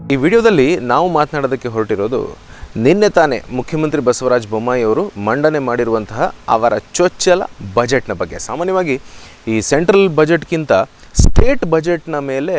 ಈ ವಿಡಿಯೋದಲ್ಲಿ ನಾವು ಮಾತನಾಡೋದಕ್ಕೆ ಹೊರಟಿರೋದು ನಿನ್ನೆ ತಾನೇ ಮುಖ್ಯಮಂತ್ರಿ ಬಸವರಾಜ ಬೊಮ್ಮಾಯಿ ಅವರು ಮಂಡನೆ ಮಾಡಿರುವಂತಹ ಅವರ ಚೊಚ್ಚಲ ಬಜೆಟ್ನ ಬಗ್ಗೆ ಸಾಮಾನ್ಯವಾಗಿ ಈ ಸೆಂಟ್ರಲ್ ಬಜೆಟ್ಗಿಂತ ಸ್ಟೇಟ್ ಬಜೆಟ್ನ ಮೇಲೆ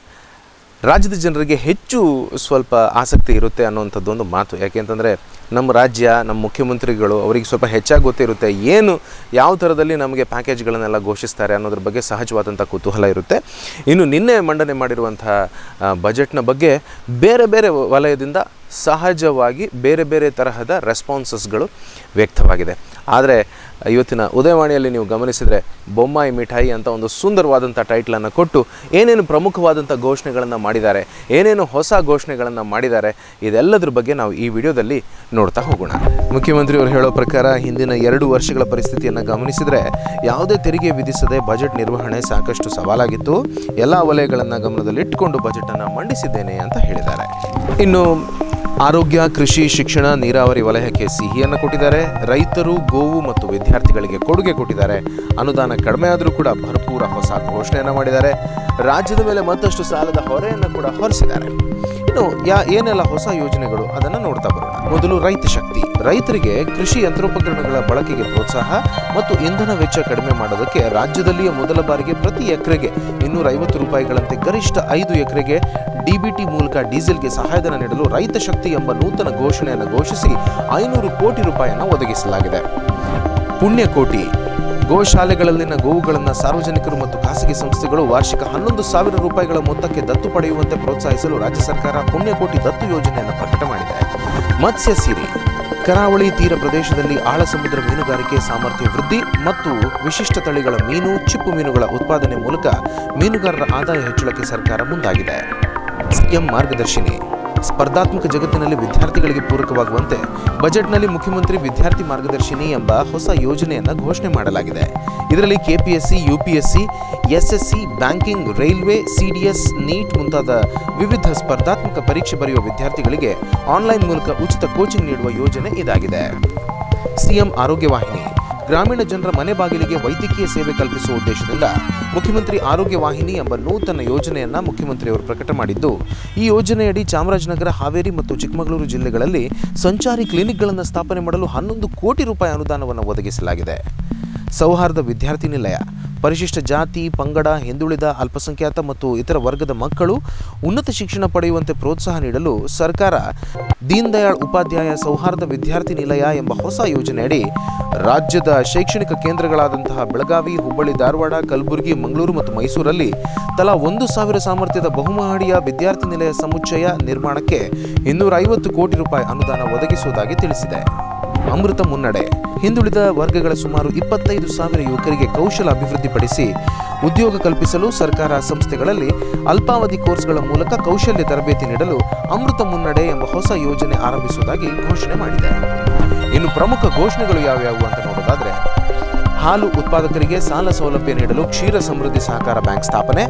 ರಾಜ್ಯದ ಜನರಿಗೆ ಹೆಚ್ಚು ಸ್ವಲ್ಪ ಆಸಕ್ತಿ ಇರುತ್ತೆ ಅನ್ನುವಂಥದ್ದು ಒಂದು ಮಾತು ಯಾಕೆಂತಂದರೆ ನಮ್ಮ ರಾಜ್ಯ ನಮ್ಮ ಮುಖ್ಯಮಂತ್ರಿಗಳು ಅವರಿಗೆ ಸ್ವಲ್ಪ ಹೆಚ್ಚಾಗಿ ಗೊತ್ತಿರುತ್ತೆ ಏನು ಯಾವ ಥರದಲ್ಲಿ ನಮಗೆ ಪ್ಯಾಕೇಜ್ಗಳನ್ನೆಲ್ಲ ಘೋಷಿಸ್ತಾರೆ ಅನ್ನೋದ್ರ ಬಗ್ಗೆ ಸಹಜವಾದಂಥ ಕುತೂಹಲ ಇರುತ್ತೆ ಇನ್ನು ನಿನ್ನೆ ಮಂಡನೆ ಮಾಡಿರುವಂತಹ ಆ, ಬಜೆಟ್ನ ಬಗ್ಗೆ ಬೇರೆ ಬೇರೆ ವಲಯದಿಂದ ಸಹಜವಾಗಿ ಬೇರೆ ಬೇರೆ ತರಹದ ರೆಸ್ಪಾನ್ಸಸ್ಗಳು ವ್ಯಕ್ತವಾಗಿದೆ ಆದರೆ ಇವತ್ತಿನ ಉದಯವಾಣಿಯಲ್ಲಿ ನೀವು ಗಮನಿಸಿದರೆ ಬೊಮ್ಮಾಯಿ ಮಿಠಾಯಿ ಅಂತ ಒಂದು ಸುಂದರವಾದಂಥ ಟೈಟ್ಲನ್ನು ಕೊಟ್ಟು ಏನೇನು ಪ್ರಮುಖವಾದಂಥ ಘೋಷಣೆಗಳನ್ನು ಮಾಡಿದ್ದಾರೆ ಏನೇನು ಹೊಸ ಘೋಷಣೆಗಳನ್ನು ಮಾಡಿದ್ದಾರೆ ಇದೆಲ್ಲದ್ರ ಬಗ್ಗೆ ನಾವು ಈ ವಿಡಿಯೋದಲ್ಲಿ ನೋಡ್ತಾ ಹೋಗೋಣ ಮುಖ್ಯಮಂತ್ರಿಯವರು ಹೇಳೋ ಪ್ರಕಾರ ಹಿಂದಿನ ಎರಡು ವರ್ಷಗಳ ಪರಿಸ್ಥಿತಿಯನ್ನು ಗಮನಿಸಿದರೆ ಯಾವುದೇ ತೆರಿಗೆ ವಿಧಿಸದೆ ಬಜೆಟ್ ನಿರ್ವಹಣೆ ಸಾಕಷ್ಟು ಸವಾಲಾಗಿತ್ತು ಎಲ್ಲ ವಲಯಗಳನ್ನು ಗಮನದಲ್ಲಿಟ್ಟುಕೊಂಡು ಬಜೆಟನ್ನು ಮಂಡಿಸಿದ್ದೇನೆ ಅಂತ ಹೇಳಿದ್ದಾರೆ ಇನ್ನು ಆರೋಗ್ಯ ಕೃಷಿ ಶಿಕ್ಷಣ ನೀರಾವರಿ ವಲಯಕ್ಕೆ ಸಿಹಿಯನ್ನು ಕೊಟ್ಟಿದ್ದಾರೆ ರೈತರು ಗೋವು ಮತ್ತು ವಿದ್ಯಾರ್ಥಿಗಳಿಗೆ ಕೊಡುಗೆ ಕೊಟ್ಟಿದ್ದಾರೆ ಅನುದಾನ ಕಡಿಮೆ ಆದರೂ ಕೂಡ ಭರಪೂರ ಹೊಸ ಘೋಷಣೆಯನ್ನು ಮಾಡಿದ್ದಾರೆ ರಾಜ್ಯದ ಮೇಲೆ ಮತ್ತಷ್ಟು ಸಾಲದ ಹೊರೆಯನ್ನು ಕೂಡ ಹೊರಿಸಿದ್ದಾರೆ ಇನ್ನು ಯಾ ಏನೆಲ್ಲ ಹೊಸ ಯೋಜನೆಗಳು ಅದನ್ನು ನೋಡ್ತಾ ಬರೋಣ ಮೊದಲು ರೈತ ಶಕ್ತಿ ರೈತರಿಗೆ ಕೃಷಿ ಯಂತ್ರೋಪಕರಣಗಳ ಬಳಕೆಗೆ ಪ್ರೋತ್ಸಾಹ ಮತ್ತು ಇಂಧನ ವೆಚ್ಚ ಕಡಿಮೆ ಮಾಡೋದಕ್ಕೆ ರಾಜ್ಯದಲ್ಲಿಯೇ ಮೊದಲ ಬಾರಿಗೆ ಪ್ರತಿ ಎಕರೆಗೆ ಇನ್ನೂರ ಐವತ್ತು ರೂಪಾಯಿಗಳಂತೆ ಗರಿಷ್ಠ ಐದು ಎಕರೆಗೆ ಡಿಬಿಟಿ ಮೂಲಕ ಡೀಸೆಲ್ಗೆ ಸಹಾಯಧನ ನೀಡಲು ರೈತ ಶಕ್ತಿ ಎಂಬ ನೂತನ ಘೋಷಣೆಯನ್ನು ಘೋಷಿಸಿ ಐನೂರು ಕೋಟಿ ರೂಪಾಯಿಯನ್ನು ಒದಗಿಸಲಾಗಿದೆ ಪುಣ್ಯಕೋಟಿ ಗೋಶಾಲೆಗಳಲ್ಲಿನ ಗೋವುಗಳನ್ನು ಸಾರ್ವಜನಿಕರು ಮತ್ತು ಖಾಸಗಿ ಸಂಸ್ಥೆಗಳು ವಾರ್ಷಿಕ ಹನ್ನೊಂದು ಸಾವಿರ ರೂಪಾಯಿಗಳ ಮೊತ್ತಕ್ಕೆ ದತ್ತು ಪಡೆಯುವಂತೆ ಪ್ರೋತ್ಸಾಹಿಸಲು ರಾಜ್ಯ ಸರ್ಕಾರ ಪುಣ್ಯಕೋಟಿ ದತ್ತು ಯೋಜನೆಯನ್ನು ಪ್ರಕಟ ಮಾಡಿದೆ ಮತ್ಸ್ಯ ಸಿರಿ ಕರಾವಳಿ ತೀರ ಪ್ರದೇಶದಲ್ಲಿ ಆಳ ಸಮುದ್ರ ಮೀನುಗಾರಿಕೆ ಸಾಮರ್ಥ್ಯ ವೃದ್ಧಿ ಮತ್ತು ವಿಶಿಷ್ಟ ತಳಿಗಳ ಮೀನು ಚಿಪ್ಪು ಮೀನುಗಳ ಉತ್ಪಾದನೆ ಮೂಲಕ ಮೀನುಗಾರರ ಆದಾಯ ಹೆಚ್ಚಳಕ್ಕೆ ಸರ್ಕಾರ ಮುಂದಾಗಿದೆ ಸಿಎಂ ಮಾರ್ಗದರ್ಶಿನಿ ಸ್ಪರ್ಧಾತ್ಮಕ ಜಗತ್ತಿನಲ್ಲಿ ವಿದ್ಯಾರ್ಥಿಗಳಿಗೆ ಪೂರಕವಾಗುವಂತೆ ಬಜೆಟ್ನಲ್ಲಿ ಮುಖ್ಯಮಂತ್ರಿ ವಿದ್ಯಾರ್ಥಿ ಮಾರ್ಗದರ್ಶಿನಿ ಎಂಬ ಹೊಸ ಯೋಜನೆಯನ್ನು ಘೋಷಣೆ ಮಾಡಲಾಗಿದೆ ಇದರಲ್ಲಿ KPSC UPSC SSC banking railway CDS NEET ಮುಂತಾದ ವಿವಿಧ ಸ್ಪರ್ಧಾತ್ಮಕ ಪರೀಕ್ಷೆ ಬರೆಯುವ ವಿದ್ಯಾರ್ಥಿಗಳಿಗೆ ಆನ್ಲೈನ್ ಮೂಲಕ ಉಚಿತ ಕೋಚಿಂಗ್ ನೀಡುವ ಯೋಜನೆ ಇದಾಗಿದೆ ಸಿಎಂ ಆರೋಗ್ಯ ವಾಹಿನಿ ಗ್ರಾಮೀಣ ಜನರ ಮನೆ ಬಾಗಿಲಿಗೆ ವೈದ್ಯಕೀಯ ಸೇವೆ ಕಲ್ಪಿಸುವ ಉದ್ದೇಶದಿಂದ ಮುಖ್ಯಮಂತ್ರಿ ಆರೋಗ್ಯ ವಾಹಿನಿ ಎಂಬ ನೂತನ ಯೋಜನೆಯನ್ನ ಮುಖ್ಯಮಂತ್ರಿಯವರು ಪ್ರಕಟ ಮಾಡಿದ್ದು ಈ ಯೋಜನೆಯಡಿ ಚಾಮರಾಜನಗರ ಹಾವೇರಿ ಮತ್ತು ಚಿಕ್ಕಮಗಳೂರು ಜಿಲ್ಲೆಗಳಲ್ಲಿ ಸಂಚಾರಿ ಕ್ಲಿನಿಕ್ಗಳನ್ನು ಸ್ಥಾಪನೆ ಮಾಡಲು ಹನ್ನೊಂದು ಕೋಟಿ ರೂಪಾಯಿ ಅನುದಾನವನ್ನು ಒದಗಿಸಲಾಗಿದೆ ಸೌಹಾರ್ದ ವಿದ್ಯಾರ್ಥಿ ನಿಲಯ ಪರಿಶಿಷ್ಟ ಜಾತಿ ಪಂಗಡ ಹಿಂದುಳಿದ ಅಲ್ಪಸಂಖ್ಯಾತ ಮತ್ತು ಇತರ ವರ್ಗದ ಮಕ್ಕಳು ಉನ್ನತ ಶಿಕ್ಷಣ ಪಡೆಯುವಂತೆ ಪ್ರೋತ್ಸಾಹ ನೀಡಲು ಸರ್ಕಾರ ದೀನ್ ದಯಾಳ್ ಉಪಾಧ್ಯಾಯ ಸೌಹಾರ್ದ ವಿದ್ಯಾರ್ಥಿ ನಿಲಯ ಎಂಬ ಹೊಸ ಯೋಜನೆಯಡಿ ರಾಜ್ಯದ ಶೈಕ್ಷಣಿಕ ಕೇಂದ್ರಗಳಾದಂತಹ ಬೆಳಗಾವಿ ಹುಬ್ಬಳ್ಳಿ ಧಾರವಾಡ ಕಲಬುರಗಿ ಮಂಗಳೂರು ಮತ್ತು ಮೈಸೂರಲ್ಲಿ ತಲಾ ಒಂದು ಸಾವಿರ ಸಾಮರ್ಥ್ಯದ ಬಹುಮಹಡಿಯ ವಿದ್ಯಾರ್ಥಿ ನಿಲಯ ಸಮುಚ್ಚಯ ನಿರ್ಮಾಣಕ್ಕೆ ಇನ್ನೂರ ಐವತ್ತು ಕೋಟಿ ರೂಪಾಯಿ ಅನುದಾನ ಒದಗಿಸುವುದಾಗಿ ತಿಳಿಸಿದೆ ಅಮೃತ ಮುನ್ನಡೆ ಹಿಂದುಳಿದ ವರ್ಗಗಳ ಸುಮಾರು ಇಪ್ಪತ್ತೈದು ಸಾವಿರ ಯುವಕರಿಗೆ ಕೌಶಲ ಅಭಿವೃದ್ಧಿಪಡಿಸಿ ಉದ್ಯೋಗ ಕಲ್ಪಿಸಲು ಸರ್ಕಾರ ಸಂಸ್ಥೆಗಳಲ್ಲಿ ಅಲ್ಪಾವಧಿ ಕೋರ್ಸ್ಗಳ ಮೂಲಕ ಕೌಶಲ್ಯ ತರಬೇತಿ ನೀಡಲು ಅಮೃತ ಮುನ್ನಡೆ ಎಂಬ ಹೊಸ ಯೋಜನೆ ಆರಂಭಿಸುವುದಾಗಿ ಘೋಷಣೆ ಮಾಡಿದೆ ಇನ್ನು ಪ್ರಮುಖ ಘೋಷಣೆಗಳು ಯಾವ್ಯಾವು ಅಂತ ನೋಡೋದಾದ್ರೆ ಹಾಲು ಉತ್ಪಾದಕರಿಗೆ ಸಾಲ ಸೌಲಭ್ಯ ನೀಡಲು ಕ್ಷೀರ ಸಮೃದ್ಧಿ ಸಹಕಾರ ಬ್ಯಾಂಕ್ ಸ್ಥಾಪನೆ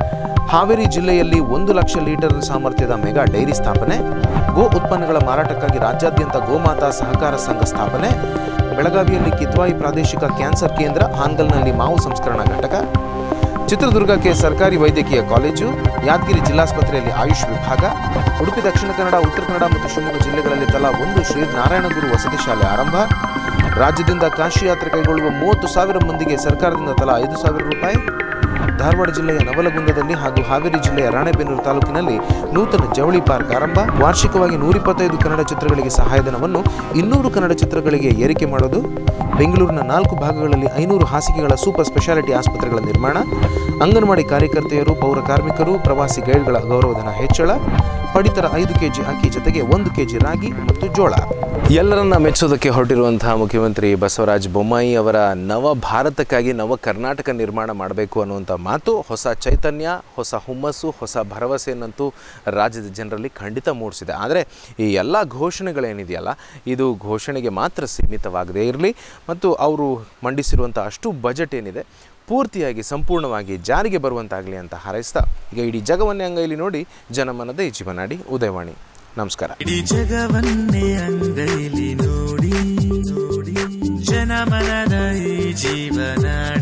ಹಾವೇರಿ ಜಿಲ್ಲೆಯಲ್ಲಿ ಒಂದು ಲಕ್ಷ ಲೀಟರ್ ಸಾಮರ್ಥ್ಯದ ಮೆಗಾ ಡೈರಿ ಸ್ಥಾಪನೆ ಗೋ ಉತ್ಪನ್ನಗಳ ಮಾರಾಟಕ್ಕಾಗಿ ರಾಜ್ಯಾದ್ಯಂತ ಗೋಮಾತಾ ಸಹಕಾರ ಸಂಘ ಸ್ಥಾಪನೆ ಬೆಳಗಾವಿಯಲ್ಲಿ ಕಿದ್ವಾಯಿ ಪ್ರಾದೇಶಿಕ ಕ್ಯಾನ್ಸರ್ ಕೇಂದ್ರ ಹಾನ್ಗಲ್ನಲ್ಲಿ ಮಾವು ಸಂಸ್ಕರಣಾ ಘಟಕ ಚಿತ್ರದುರ್ಗಕ್ಕೆ ಸರ್ಕಾರಿ ವೈದ್ಯಕೀಯ ಕಾಲೇಜು ಯಾದಗಿರಿ ಜಿಲ್ಲಾಸ್ಪತ್ರೆಯಲ್ಲಿ ಆಯುಷ್ ವಿಭಾಗ ಉಡುಪಿ ದಕ್ಷಿಣ ಕನ್ನಡ ಉತ್ತರ ಕನ್ನಡ ಮತ್ತು ಶಿವಮೊಗ್ಗ ಜಿಲ್ಲೆಗಳಲ್ಲಿ ತಲಾ ಒಂದು ಶ್ರೀ ನಾರಾಯಣಗುರು ವಸತಿ ಶಾಲೆ ಆರಂಭ ರಾಜ್ಯದಿಂದ ಕಾಶಿ ಯಾತ್ರೆ ಕೈಗೊಳ್ಳುವ ಮೂವತ್ತು ಸಾವಿರ ಮಂದಿಗೆ ಸರ್ಕಾರದಿಂದ ತಲಾ ಐದು ಸಾವಿರ ರೂಪಾಯಿ ಧಾರವಾಡ ಜಿಲ್ಲೆಯ ನವಲಗುಂದದಲ್ಲಿ ಹಾಗೂ ಹಾವೇರಿ ಜಿಲ್ಲೆಯ ರಾಣೆಬೆನ್ನೂರು ತಾಲೂಕಿನಲ್ಲಿ ನೂತನ ಜವಳಿ ಪಾರ್ಕ್ ಆರಂಭ ವಾರ್ಷಿಕವಾಗಿ ನೂರಿಪ್ಪತ್ತೈದು ಕನ್ನಡ ಚಿತ್ರಗಳಿಗೆ ಸಹಾಯಧನವನ್ನು ಇನ್ನೂರು ಕನ್ನಡ ಚಿತ್ರಗಳಿಗೆ ಏರಿಕೆ ಮಾಡೋದು ಬೆಂಗಳೂರಿನ ನಾಲ್ಕು ಭಾಗಗಳಲ್ಲಿ ಐನೂರು ಹಾಸಿಗೆಗಳ ಸೂಪರ್ ಸ್ಪೆಷಾಲಿಟಿ ಆಸ್ಪತ್ರೆಗಳ ನಿರ್ಮಾಣ ಅಂಗನವಾಡಿ ಕಾರ್ಯಕರ್ತೆಯರು ಪೌರ ಕಾರ್ಮಿಕರು ಪ್ರವಾಸಿ ಗೈಡ್ಗಳ ಗೌರವಧನ ಹೆಚ್ಚಳ ಪಡಿತರ ಐದು ಕೆಜಿ ಅಕ್ಕಿ ಜೊತೆಗೆ ಒಂದು ಕೆಜಿ ರಾಗಿ ಮತ್ತು ಜೋಳ ಎಲ್ಲರನ್ನ ಮೆಚ್ಚೋದಕ್ಕೆ ಹೊರಟಿರುವಂತಹ ಮುಖ್ಯಮಂತ್ರಿ ಬಸವರಾಜ ಬೊಮ್ಮಾಯಿ ಅವರ ನವ ಭಾರತಕ್ಕಾಗಿ ನವ ಕರ್ನಾಟಕ ನಿರ್ಮಾಣ ಮಾಡಬೇಕು ಅನ್ನುವಂಥ ಮಾತು ಹೊಸ ಚೈತನ್ಯ ಹೊಸ ಹುಮ್ಮಸ್ಸು ಹೊಸ ಭರವಸೆಯನ್ನಂತೂ ರಾಜ್ಯದ ಜನರಲ್ಲಿ ಖಂಡಿತ ಮೂಡಿಸಿದೆ ಆದರೆ ಈ ಎಲ್ಲ ಘೋಷಣೆಗಳೇನಿದೆಯಲ್ಲ ಇದು ಘೋಷಣೆಗೆ ಮಾತ್ರ ಸೀಮಿತವಾಗದೇ ಇರಲಿ ಮತ್ತು ಅವರು ಮಂಡಿಸಿರುವಂಥ ಅಷ್ಟು ಬಜೆಟ್ ಏನಿದೆ ಪೂರ್ತಿಯಾಗಿ ಸಂಪೂರ್ಣವಾಗಿ ಜಾರಿಗೆ ಬರುವಂತಾಗಲಿ ಅಂತ ಹಾರೈಸ್ತಾ ಈಗ ಇಡೀ ಜಗವನ್ನೇ ಅಂಗೈಲಿ ನೋಡಿ ಜನಮನದ ಈ ಜೀವನಾಡಿ ಉದಯವಾಣಿ ನಮಸ್ಕಾರ ಇಡೀ ಜಗವನ್ನೇ ಅಂಗೈಲಿ ನೋಡಿ ನೋಡಿ ಜನಮನದ ಈ ಜೀವನಾಡಿ